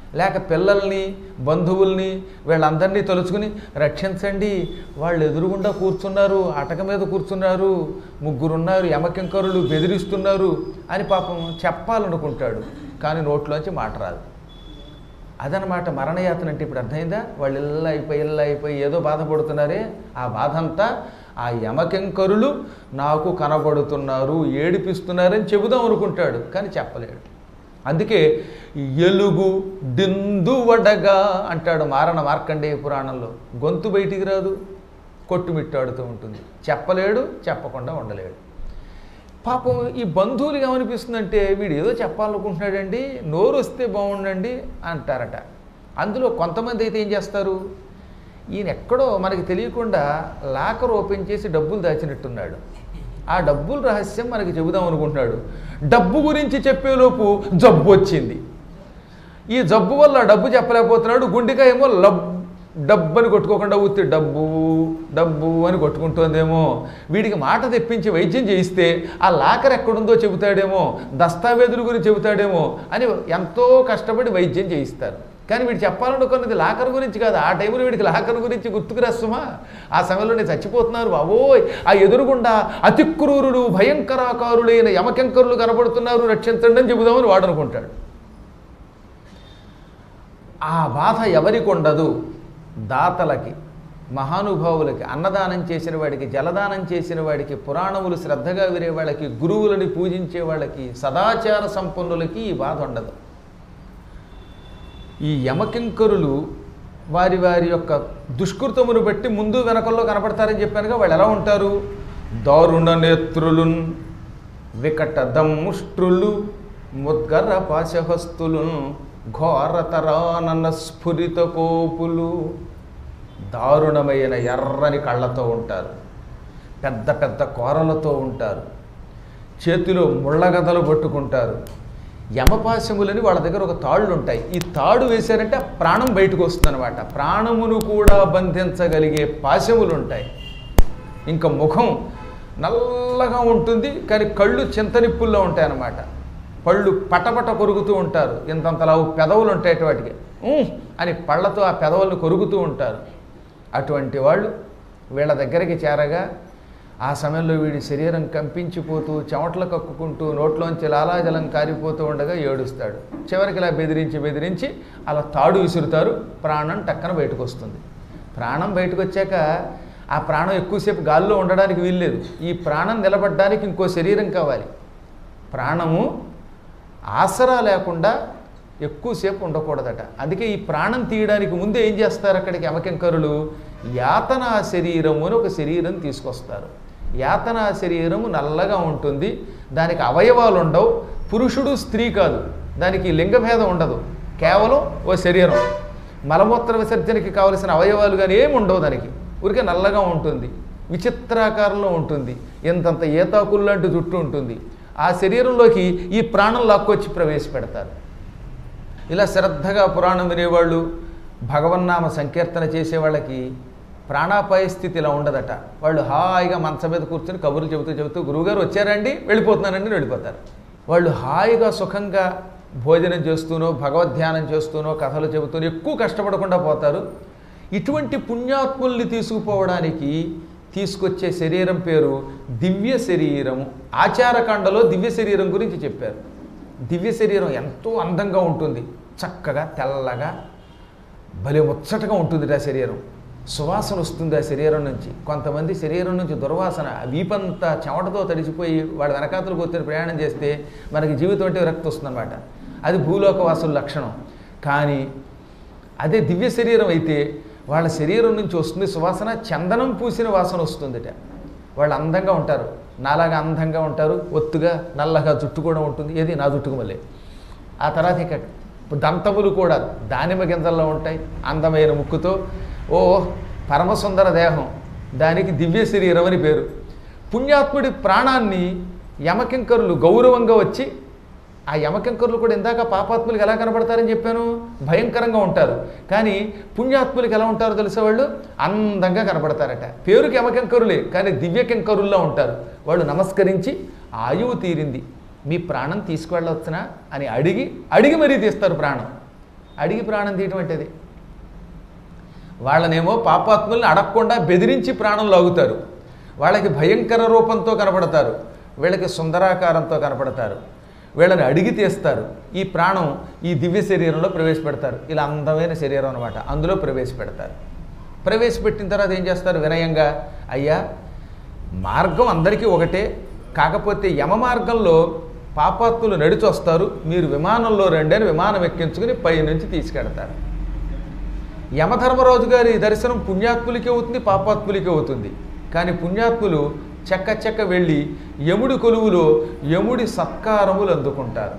A: లేక పిల్లల్ని బంధువుల్ని వీళ్ళందరినీ తలుచుకుని రక్షించండి వాళ్ళు ఎదురుగుండా కూర్చున్నారు అటక మీద కూర్చున్నారు ముగ్గురున్నారు యమకింకరులు బెదిరిస్తున్నారు అని పాపం చెప్పాలనుకుంటాడు కానీ నోట్లోంచి మాట రాదు అదనమాట మరణయాతన అంటే ఇప్పుడు అర్థమైందా వాళ్ళు ఇల్ల అయిపోయి ఇల్ల అయిపోయి ఏదో బాధపడుతున్నారే ఆ బాధ అంతా ఆ యమకింకరులు నాకు కనబడుతున్నారు ఏడిపిస్తున్నారని చెబుదాం అనుకుంటాడు కానీ చెప్పలేడు అందుకే ఎలుగు డిందువడగా అంటాడు మారణ మార్కండేయ పురాణంలో గొంతు బయటికి రాదు కొట్టుమిట్టాడుతూ ఉంటుంది చెప్పలేడు చెప్పకుండా ఉండలేడు పాపం ఈ బంధువులు ఏమనిపిస్తుందంటే వీడు ఏదో చెప్పాలనుకుంటున్నాడండి నోరు వస్తే బాగుండండి అంటారట అందులో కొంతమంది అయితే ఏం చేస్తారు ఈయన ఎక్కడో మనకి తెలియకుండా లాకర్ ఓపెన్ చేసి డబ్బులు దాచినట్టున్నాడు ఆ డబ్బుల రహస్యం మనకి చెబుదాం అనుకుంటున్నాడు డబ్బు గురించి చెప్పేలోపు జబ్బు వచ్చింది ఈ జబ్బు వల్ల డబ్బు చెప్పలేకపోతున్నాడు గుండెకాయ ఏమో లబ్ డబ్బు అని కొట్టుకోకుండా ఊతి డబ్బు డబ్బు అని కొట్టుకుంటోందేమో వీడికి మాట తెప్పించి వైద్యం చేయిస్తే ఆ లాకర్ ఎక్కడుందో చెబుతాడేమో దస్తావేజుల గురించి చెబుతాడేమో అని ఎంతో కష్టపడి వైద్యం చేయిస్తారు కానీ వీడు చెప్పాలనుకున్నది లాకర్ గురించి కాదు ఆ టైంలో వీడికి లాకర్ గురించి గుర్తుకు రస్తుమా ఆ సమయంలో నేను చచ్చిపోతున్నారు బావోయ్ ఆ ఎదురుగుండా అతి క్రూరులు భయంకరాకారులైన యమకెంకరులు కనబడుతున్నారు రక్షించండి అని చెబుదామని వాడు అనుకుంటాడు ఆ బాధ ఎవరికి ఉండదు దాతలకి మహానుభావులకి అన్నదానం చేసిన వాడికి జలదానం చేసిన వాడికి పురాణములు శ్రద్ధగా వినే వాళ్ళకి గురువులని పూజించే వాళ్ళకి సదాచార సంపన్నులకి ఈ బాధ ఉండదు ఈ యమకింకరులు వారి వారి యొక్క దుష్కృతమును బట్టి ముందు వెనకల్లో కనపడతారని చెప్పానుగా వాళ్ళు ఎలా ఉంటారు దారుణ నేత్రులున్ వికట దమ్ముష్ట్రులు ముద్గర పాశహస్తులు ఘోరతరానన స్ఫురిత కోపులు దారుణమైన ఎర్రని కళ్ళతో ఉంటారు పెద్ద పెద్ద కోరలతో ఉంటారు చేతిలో ముళ్ళగదలు పట్టుకుంటారు యమపాశములని వాళ్ళ దగ్గర ఒక తాళ్ళు ఉంటాయి ఈ తాడు వేశారంటే ఆ ప్రాణం బయటకు వస్తుందన్నమాట ప్రాణమును కూడా బంధించగలిగే పాశములు ఉంటాయి ఇంకా ముఖం నల్లగా ఉంటుంది కానీ కళ్ళు చింతనిప్పుల్లో ఉంటాయి అన్నమాట పళ్ళు పటపట కొరుకుతూ ఉంటారు ఇంతంతలావు పెదవులు ఉంటాయి వాటికి "ఉమ్" అని పళ్ళతో ఆ పెదవులను కొరుకుతూ ఉంటారు అటువంటి వాళ్ళు వీళ్ళ దగ్గరికి చేరగా ఆ సమయంలో వీడి శరీరం కంపించిపోతూ చెమటలు కక్కుకుంటూ నోట్లోంచి లాలాజలం కారిపోతూ ఉండగా ఏడుస్తాడు చివరికి ఇలా బెదిరించి బెదిరించి అలా తాడు విసురుతారు ప్రాణం టక్కన బయటకు వస్తుంది ప్రాణం బయటకు వచ్చాక ఆ ప్రాణం ఎక్కువసేపు గాల్లో ఉండడానికి వీల్లేదు ఈ ప్రాణం నిలబడడానికి ఇంకో శరీరం కావాలి ప్రాణము ఆసరా లేకుండా ఎక్కువసేపు ఉండకూడదట అందుకే ఈ ప్రాణం తీయడానికి ముందే ఏం చేస్తారు అక్కడికి యమకింకరులు యాతనా శరీరము అని ఒక శరీరం తీసుకొస్తారు యాతనా శరీరము నల్లగా ఉంటుంది దానికి అవయవాలు ఉండవు పురుషుడు స్త్రీ కాదు దానికి లింగభేదం ఉండదు కేవలం ఓ శరీరం మలమూత్ర విసర్జనకి కావలసిన అవయవాలు కానీ ఏమి ఉండవు దానికి ఊరికే నల్లగా ఉంటుంది విచిత్రాకారంలో ఉంటుంది ఇంతంత ఏతాకులు లాంటి జుట్టు ఉంటుంది ఆ శరీరంలోకి ఈ ప్రాణం లాక్కొచ్చి ప్రవేశపెడతారు ఇలా శ్రద్ధగా పురాణం వినేవాళ్ళు భగవన్నామ సంకీర్తన చేసే వాళ్ళకి ప్రాణాపాయ స్థితి ఇలా ఉండదట వాళ్ళు హాయిగా మంచం మీద కూర్చొని కబుర్లు చెబుతూ చెబుతూ గురువుగారు వచ్చారండి వెళ్ళిపోతున్నానండి వెళ్ళిపోతారు వాళ్ళు హాయిగా సుఖంగా భోజనం చేస్తూనో భగవద్ధ్యానం చేస్తూనో కథలు చెబుతూనో ఎక్కువ కష్టపడకుండా పోతారు ఇటువంటి పుణ్యాత్ముల్ని తీసుకుపోవడానికి తీసుకొచ్చే శరీరం పేరు దివ్య శరీరము ఆచారకాండలో దివ్య శరీరం గురించి చెప్పారు దివ్య శరీరం ఎంతో అందంగా ఉంటుంది చక్కగా తెల్లగా భలే ముచ్చటగా ఉంటుంది ఆ శరీరం సువాసన వస్తుంది ఆ శరీరం నుంచి కొంతమంది శరీరం నుంచి దుర్వాసన ఆ వీపంతా చెమటతో తడిసిపోయి వాడు వెనకాతలు కూర్చొని ప్రయాణం చేస్తే మనకి జీవితం అంటే రక్తి వస్తుందన్నమాట అది భూలోకవాసుల లక్షణం కానీ అదే దివ్య శరీరం అయితే వాళ్ళ శరీరం నుంచి వస్తుంది సువాసన చందనం పూసిన వాసన వస్తుందిట వాళ్ళు అందంగా ఉంటారు నాలాగా అందంగా ఉంటారు ఒత్తుగా నల్లగా జుట్టు కూడా ఉంటుంది ఏది నా జుట్టుకు మళ్ళీ ఆ తర్వాత ఇక దంతములు కూడా దానిమ్మ గింజల్లో ఉంటాయి అందమైన ముక్కుతో ఓ పరమసుందర దేహం దానికి దివ్య శరీరం అని పేరు పుణ్యాత్ముడి ప్రాణాన్ని యమకింకరులు గౌరవంగా వచ్చి ఆ యమకింకరులు కూడా ఇందాక పాపాత్ములకు ఎలా కనబడతారని చెప్పాను భయంకరంగా ఉంటారు కానీ పుణ్యాత్ములకు ఎలా ఉంటారో తెలిసే వాళ్ళు అందంగా కనబడతారట పేరుకి యమకింకరులే కానీ దివ్యకింకరుల్లో ఉంటారు వాళ్ళు నమస్కరించి ఆయువు తీరింది మీ ప్రాణం తీసుకువెళ్ళవచ్చునా అని అడిగి అడిగి మరీ తీస్తారు ప్రాణం అడిగి ప్రాణం తీయటం అంటే అది వాళ్ళనేమో పాపాత్ముల్ని అడగకుండా బెదిరించి ప్రాణం లాగుతారు వాళ్ళకి భయంకర రూపంతో కనపడతారు వీళ్ళకి సుందరాకారంతో కనపడతారు వీళ్ళని అడిగి తీస్తారు ఈ ప్రాణం ఈ దివ్య శరీరంలో ప్రవేశపెడతారు ఇలా అందమైన శరీరం అనమాట అందులో ప్రవేశపెడతారు ప్రవేశపెట్టిన తర్వాత ఏం చేస్తారు వినయంగా అయ్యా మార్గం అందరికీ ఒకటే కాకపోతే యమ మార్గంలో పాపాత్ములు నడిచి వస్తారు మీరు విమానంలో రండి అని విమానం ఎక్కించుకుని పైనుంచి తీసుకెడతారు యమధర్మరాజు గారి దర్శనం పుణ్యాత్ములకి అవుతుంది పాపాత్ములకి అవుతుంది కానీ పుణ్యాత్ములు చెక్క చెక్క వెళ్ళి యముడి కొలువులో యముడి సత్కారములు అందుకుంటారు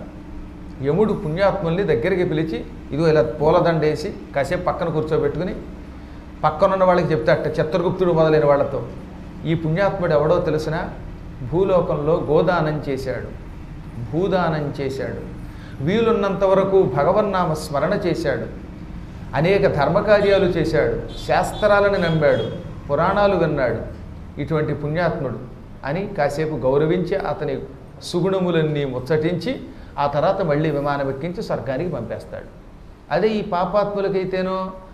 A: యముడు పుణ్యాత్ముల్ని దగ్గరికి పిలిచి ఇదిగో ఇలా పూలదండేసి కాసేపు పక్కన కూర్చోబెట్టుకుని పక్కనున్న వాళ్ళకి చెప్తాట చిత్రగుప్తుడు మొదలైన వాళ్ళతో ఈ పుణ్యాత్ముడు ఎవడో తెలిసిన భూలోకంలో గోదానం చేశాడు భూదానం చేశాడు వీలున్నంత వరకు భగవన్నామ స్మరణ చేశాడు అనేక ధర్మకార్యాలు చేశాడు శాస్త్రాలను నమ్మాడు పురాణాలు విన్నాడు ఇటువంటి పుణ్యాత్ముడు అని కాసేపు గౌరవించి అతని సుగుణములన్నీ ముచ్చటించి ఆ తర్వాత మళ్ళీ విమానం ఎక్కించి స్వర్గానికి పంపేస్తాడు అదే ఈ పాపాత్ములకైతేనో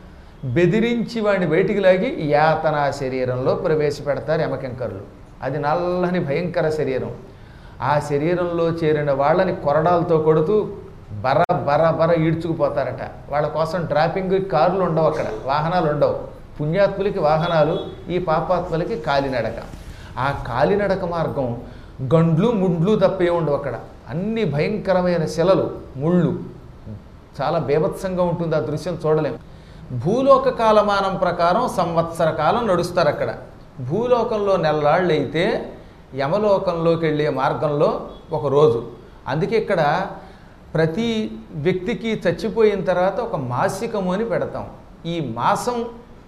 A: బెదిరించి వాడిని బయటికి లాగి యాతనా శరీరంలో ప్రవేశపెడతారు యమకింకరులు అది నల్లని భయంకర శరీరం ఆ శరీరంలో చేరిన వాళ్ళని కొరడాలతో కొడుతూ బర బర బర ఈడ్చుకుపోతారట వాళ్ళ కోసం డ్రాపింగ్ కార్లు ఉండవు అక్కడ వాహనాలు ఉండవు పుణ్యాత్ములకి వాహనాలు ఈ పాపాత్ములకి కాలినడక ఆ కాలినడక మార్గం గండ్లు ముండ్లు తప్పే ఉండవు అక్కడ అన్ని భయంకరమైన శిలలు ముళ్ళు చాలా బీభత్సంగా ఉంటుంది ఆ దృశ్యం చూడలేం భూలోక కాలమానం ప్రకారం సంవత్సర కాలం నడుస్తారు అక్కడ భూలోకంలో నెలలాళ్ళు అయితే యమలోకంలోకి వెళ్ళే మార్గంలో ఒక రోజు అందుకే ఇక్కడ ప్రతి వ్యక్తికి చచ్చిపోయిన తర్వాత ఒక మాసికము అని పెడతాం ఈ మాసం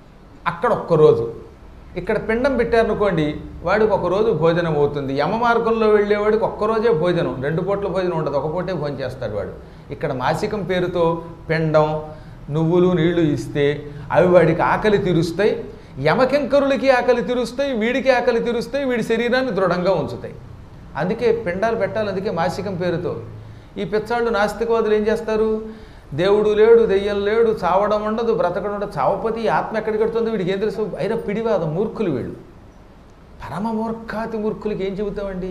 A: అక్కడ ఒక్క రోజు ఇక్కడ పిండం పెట్టారనుకోండి వాడికి ఒక రోజు భోజనం అవుతుంది యమ మార్గంలో వెళ్ళేవాడికి ఒక్కరోజే భోజనం రెండు పూట్ల భోజనం ఉండదు ఒక పూటే భోజనం చేస్తాడు వాడు ఇక్కడ మాసికం పేరుతో పిండం నువ్వులు నీళ్లు ఇస్తే అవి వాడికి ఆకలి తీరుస్తాయి యమకింకరులకి ఆకలి తీరుస్తాయి వీడికి ఆకలి తీరుస్తాయి వీడి శరీరాన్ని దృఢంగా ఉంచుతాయి అందుకే పిండాలు పెట్టాలి అందుకే మాసికం పేరుతో ఈ పిచ్చాళ్ళు నాస్తికవాదులు ఏం చేస్తారు దేవుడు లేడు దెయ్యం లేడు చావడం ఉండదు బ్రతకడం ఉండదు చావపతి ఈ ఆత్మ ఎక్కడికి వెడుతుందో వీడికి ఏం తెలుసు అయినా పిడివాదం మూర్ఖులు వీళ్ళు పరమ మూర్ఖాతి మూర్ఖులకి ఏం చెబుతామండి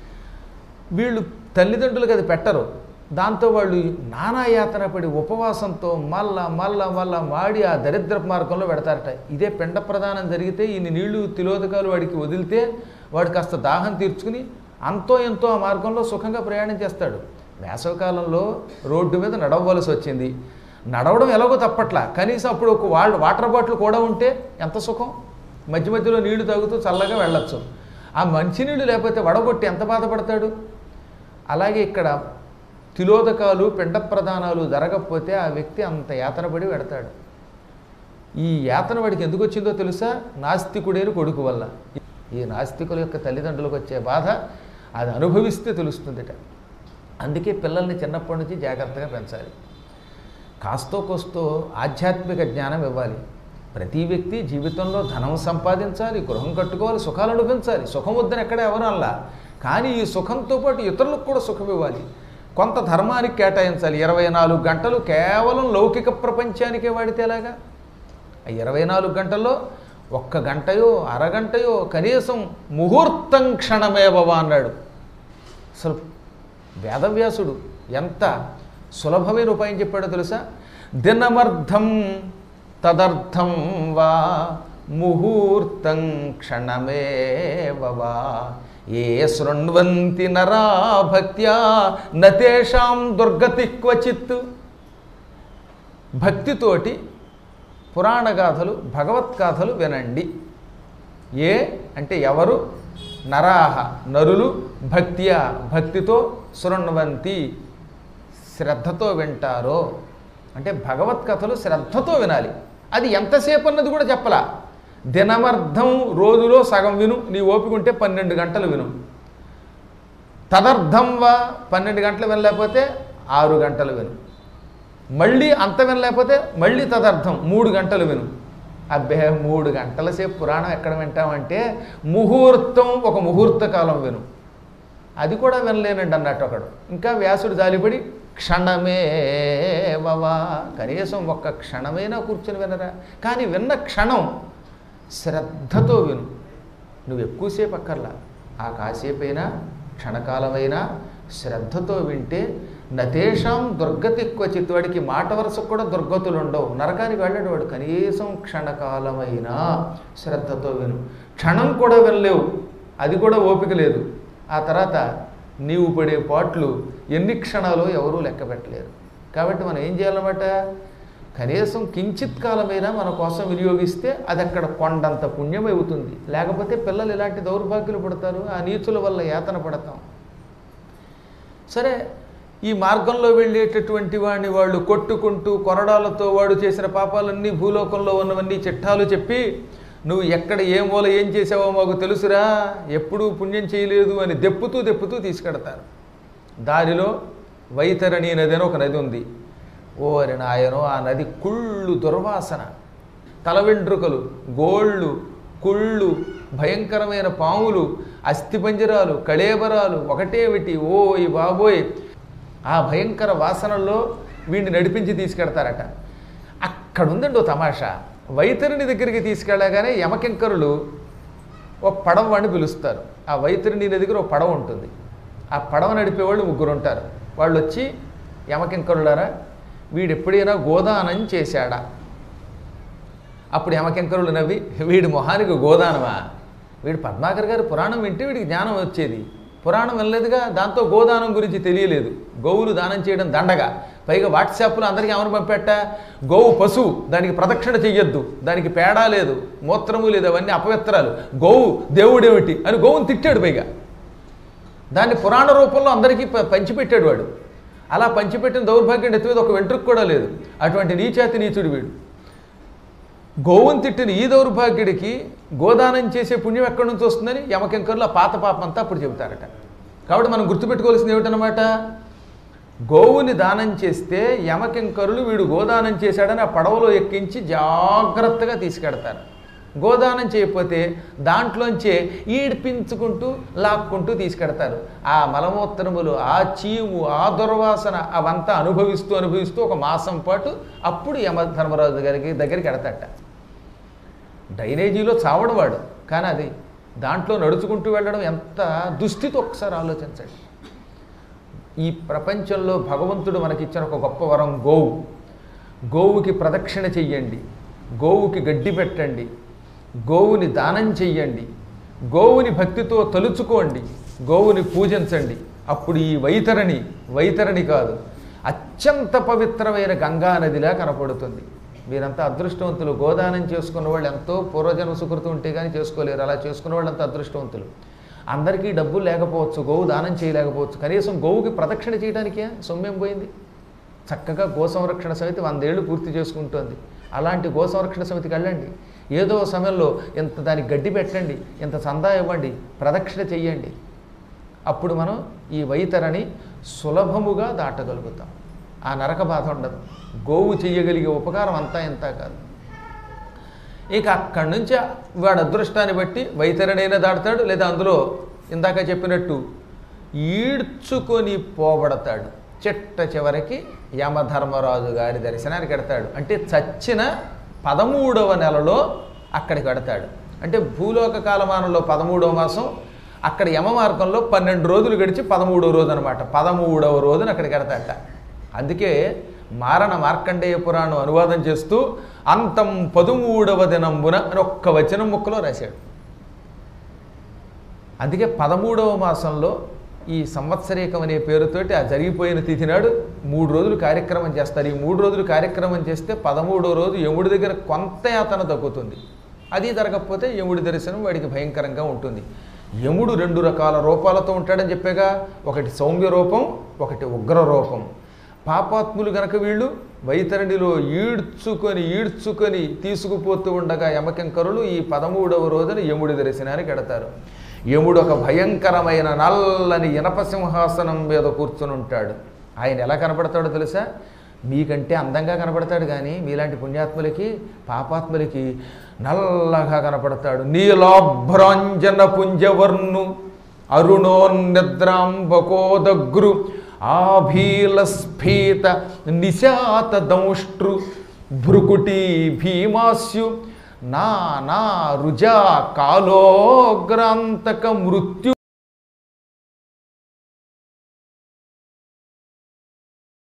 A: వీళ్ళు తల్లిదండ్రులకు అది పెట్టరు దాంతో వాళ్ళు నానా యాతన పడి ఉపవాసంతో మళ్ళా మళ్ళా మళ్ళా మాడి ఆ దరిద్ర మార్గంలో పెడతారట ఇదే పిండ ప్రదానం జరిగితే ఇన్ని నీళ్లు తిలోదకాలు వాడికి వదిలితే వాడు కాస్త దాహం తీర్చుకుని అంతో ఎంతో ఆ మార్గంలో సుఖంగా ప్రయాణం చేస్తాడు వేసవకాలంలో రోడ్డు మీద నడవవలసి వచ్చింది నడవడం ఎలాగో తప్పట్లా కనీసం అప్పుడు ఒక వాళ్ళ వాటర్ బాటిల్ కూడా ఉంటే ఎంత సుఖం మధ్య మధ్యలో నీళ్లు తాగుతూ చల్లగా వెళ్ళొచ్చు ఆ మంచినీళ్ళు లేకపోతే వడగొట్టి ఎంత బాధపడతాడు అలాగే ఇక్కడ తిలోదకాలు పిండ ప్రదానాలు జరగకపోతే ఆ వ్యక్తి అంత యాతన పడి పెడతాడు ఈ యాతన వాడికి ఎందుకు వచ్చిందో తెలుసా నాస్తికుడేను కొడుకు వల్ల ఈ నాస్తికుల యొక్క తల్లిదండ్రులకు వచ్చే బాధ అది అనుభవిస్తే తెలుస్తుందిట అందుకే పిల్లల్ని చిన్నప్పటి నుంచి జాగ్రత్తగా పెంచాలి కాస్తో కోస్తో ఆధ్యాత్మిక జ్ఞానం ఇవ్వాలి ప్రతి వ్యక్తి జీవితంలో ధనం సంపాదించాలి గృహం కట్టుకోవాలి సుఖాలు అనుభవించాలి సుఖం వద్దని ఎక్కడ ఎవరు అల్లా కానీ ఈ సుఖంతో పాటు ఇతరులకు కూడా సుఖం ఇవ్వాలి కొంత ధర్మానికి కేటాయించాలి ఇరవై నాలుగు గంటలు కేవలం లౌకిక ప్రపంచానికే వాడితే ఎలాగా ఆ ఇరవై నాలుగు గంటల్లో ఒక్క గంటయో అరగంటయో కనీసం ముహూర్తం క్షణమేవవా అన్నాడు అసలు వేదవ్యాసుడు ఎంత సులభమైన ఉపాయం చెప్పాడో తెలుసా దినమర్థం తదర్థం వా ముహూర్తం క్షణమేవవా ఏ శృణ్వంతి నరా భక్త్యా నతేషాం దుర్గతి క్వచిత్ భక్తితోటి పురాణగాథలు భగవత్గాథలు వినండి ఏ అంటే ఎవరు నరాహ నరులు భక్త్యా భక్తితో శృణ్వంతి శ్రద్ధతో వింటారో అంటే భగవత్కథలు శ్రద్ధతో వినాలి అది ఎంతసేపు అన్నది కూడా చెప్పలా దినమర్థం రోజులో సగం విను నీ ఓపిక ఉంటే పన్నెండు గంటలు విను తదర్థం వా పన్నెండు గంటలు వినలేకపోతే ఆరు గంటలు విను మళ్ళీ అంత వినలేకపోతే మళ్ళీ తదర్థం మూడు గంటలు విను అబ్బే మూడు గంటల సేపు పురాణం ఎక్కడ వింటామంటే ముహూర్తం ఒక ముహూర్త కాలం విను అది కూడా వినలేనండి అన్నట్టు ఒకడు ఇంకా వ్యాసుడు జాలిపడి క్షణమేవవా కనీసం ఒక్క క్షణమైనా కూర్చొని వినరా కానీ విన్న క్షణం శ్రద్ధతో విను నువ్వు ఎక్కువసేపు అక్కర్లా ఆ కాసేపైనా క్షణకాలమైనా శ్రద్ధతో వింటే నతేషాం దుర్గతి క్వచిత్ వాడికి మాట వరుసకు కూడా దుర్గతులు ఉండవు నరకానికి వెళ్ళాడు వాడు కనీసం క్షణకాలమైనా శ్రద్ధతో విను క్షణం కూడా వినలేవు అది కూడా ఓపిక లేదు ఆ తర్వాత నీవు పడే పాట్లు ఎన్ని క్షణాలు ఎవరూ లెక్క పెట్టలేరు కాబట్టి మనం ఏం చేయాలన్నమాట కనీసం కించిత్ కాలమైనా మన కోసం వినియోగిస్తే అది అక్కడ కొండంత పుణ్యం అవుతుంది లేకపోతే పిల్లలు ఇలాంటి దౌర్భాగ్యులు పడతారు ఆ నీచుల వల్ల యాతన పడతాం సరే ఈ మార్గంలో వెళ్ళేటటువంటి వాడిని వాళ్ళు కొట్టుకుంటూ కొరడాలతో వాడు చేసిన పాపాలన్నీ భూలోకంలో ఉన్నవన్నీ చిట్టాలు చెప్పి నువ్వు ఎక్కడ ఏ మూల ఏం చేసావో మాకు తెలుసురా ఎప్పుడూ పుణ్యం చేయలేదు అని దెప్పుతూ దెప్పుతూ తీసుకెడతారు దారిలో వైతరణి నది అని ఒక నది ఉంది ఓరి నాయనో ఆ నది కుళ్ళు దుర్వాసన తల వెంట్రుకలు గోళ్ళు కుళ్ళు భయంకరమైన పాములు అస్థిపంజరాలు కళేబరాలు ఒకటేమిటి ఓ ఈ బాబోయ్ ఆ భయంకర వాసనల్లో వీడిని నడిపించి తీసుకెడతారట అక్కడ ఉందండి ఓ తమాషా వైతరిని దగ్గరికి తీసుకెళ్ళగానే యమకింకరులు ఓ పడవ వాడిని పిలుస్తారు ఆ వైతరిని దగ్గర ఒక పడవ ఉంటుంది ఆ పడవ నడిపేవాళ్ళు ముగ్గురు ఉంటారు వాళ్ళు వచ్చి యమకింకరులారా వీడు ఎప్పుడైనా గోదానం చేశాడా అప్పుడు యమకింకరులు నవ్వి వీడి మొహానికి గోదానమా వీడు పద్మాకర్ గారి పురాణం వింటే వీడికి జ్ఞానం వచ్చేది పురాణం వినలేదుగా దాంతో గోదానం గురించి తెలియలేదు గోవులు దానం చేయడం దండగా పైగా వాట్సాప్లో అందరికీ ఏమని పంపెట్ట గోవు పశువు దానికి ప్రదక్షిణ చెయ్యొద్దు దానికి పేడా లేదు మూత్రము లేదు అవన్నీ అపవిత్రాలు గోవు దేవుడేమిటి అని గోవుని తిట్టాడు పైగా దాన్ని పురాణ రూపంలో అందరికీ ప- పంచిపెట్టాడు వాడు అలా పంచిపెట్టిన దౌర్భాగ్యం ఎత్తి మీద ఒక వెంట్రుకు కూడా లేదు అటువంటి నీచాతి నీచుడు వీడు గోవుని తిట్టిన ఈ దౌర్భాగ్యుడికి గోదానం చేసే పుణ్యం ఎక్కడి నుంచి వస్తుందని యమకింకర్లు ఆ పాత పాపం అంతా అప్పుడు చెబుతారట కాబట్టి మనం గుర్తుపెట్టుకోవాల్సింది ఏమిటనమాట గోవుని దానం చేస్తే యమకింకరులు వీడు గోదానం చేశాడని ఆ పడవలో ఎక్కించి జాగ్రత్తగా తీసుకెడతారు గోదానం చేయకపోతే దాంట్లోంచే ఈడ్పించుకుంటూ లాక్కుంటూ తీసుకెడతారు ఆ మలమూత్రములు ఆ చీము ఆ దుర్వాసన అవంతా అనుభవిస్తూ అనుభవిస్తూ ఒక మాసం పాటు అప్పుడు యమ ధర్మరాజు గారికి దగ్గరికి ఎడతట డ్రైనేజీలో చావడవాడు కానీ అది దాంట్లో నడుచుకుంటూ వెళ్ళడం ఎంత దుస్థితి ఒకసారి ఆలోచించండి ఈ ప్రపంచంలో భగవంతుడు మనకిచ్చిన ఒక గొప్ప వరం గోవు గోవుకి ప్రదక్షిణ చెయ్యండి గోవుకి గడ్డి పెట్టండి గోవుని దానం చెయ్యండి గోవుని భక్తితో తలుచుకోండి గోవుని పూజించండి అప్పుడు ఈ వైతరణి వైతరణి కాదు అత్యంత పవిత్రమైన గంగా నదిలా కనపడుతుంది మీరంతా అదృష్టవంతులు గోదానం చేసుకున్న వాళ్ళు ఎంతో పూర్వజన్మ సుకృతం ఉంటే కానీ చేసుకోలేరు అలా చేసుకున్న వాళ్ళు అంత అదృష్టవంతులు అందరికీ డబ్బులు లేకపోవచ్చు గోవు దానం చేయలేకపోవచ్చు కనీసం గోవుకి ప్రదక్షిణ చేయడానికే సొమ్మేం పోయింది చక్కగా గో సంరక్షణ సమితి వందేళ్లు పూర్తి చేసుకుంటోంది అలాంటి గో సంరక్షణ సమితికి వెళ్ళండి ఏదో సమయంలో ఇంత దానికి గడ్డి పెట్టండి ఇంత చందా ఇవ్వండి ప్రదక్షిణ చెయ్యండి అప్పుడు మనం ఈ వైతరని సులభముగా దాటగలుగుతాం ఆ నరక బాధ ఉండదు గోవు చెయ్యగలిగే ఉపకారం అంతా ఇంత కాదు ఇక అక్కడి నుంచి వాడు అదృష్టాన్ని బట్టి వైతరణైనా దాడతాడు లేదా అందులో ఇందాక చెప్పినట్టు ఈడ్చుకొని పోబడతాడు చిట్ట చివరికి యమధర్మరాజు గారి దర్శనానికి వెడతాడు అంటే చచ్చిన పదమూడవ నెలలో అక్కడికి వెడతాడు అంటే భూలోక కాలమానంలో పదమూడవ మాసం అక్కడ యమ మార్గంలో పన్నెండు రోజులు గడిచి పదమూడవ రోజు అనమాట పదమూడవ రోజున అక్కడికి వెడతాడట అందుకే మారణ మార్కండేయ పురాణం అనువాదం చేస్తూ అంతం పదమూడవ దినంబున అని ఒక్క వచనం ముక్కలో రాశాడు అందుకే పదమూడవ మాసంలో ఈ సంవత్సరీకం అనే పేరుతోటి ఆ జరిగిపోయిన తిథి నాడు మూడు రోజులు కార్యక్రమం చేస్తారు ఈ మూడు రోజులు కార్యక్రమం చేస్తే పదమూడో రోజు యముడి దగ్గర కొంత యాతన తగ్గుతుంది అది జరగకపోతే యముడి దర్శనం వాడికి భయంకరంగా ఉంటుంది యముడు రెండు రకాల రూపాలతో ఉంటాడని చెప్పేగా ఒకటి సౌమ్య రూపం ఒకటి ఉగ్ర రూపం పాపాత్ములు గనక వీళ్ళు వైతరణిలో ఈడ్చుకొని ఈడ్చుకొని తీసుకుపోతూ ఉండగా యమకింకరులు ఈ పదమూడవ రోజున యముడి దర్శనానికి ఎడతారు యముడు ఒక భయంకరమైన నల్లని ఇనప సింహాసనం మీద కూర్చుని ఉంటాడు ఆయన ఎలా కనపడతాడో తెలుసా మీకంటే అందంగా కనపడతాడు కానీ మీలాంటి పుణ్యాత్ములకి పాపాత్ములకి నల్లగా కనపడతాడు నీలాభ్రాంజన పుంజవర్ణు అరుణోన్నిద్రాంబకోదగ్రు ఆభీలస్ఫీత నిశాత దంష్ట్రు భ్రుకుటి భీమాస్యు నా నా రుజా కాలోగ్రాంతక మృత్యు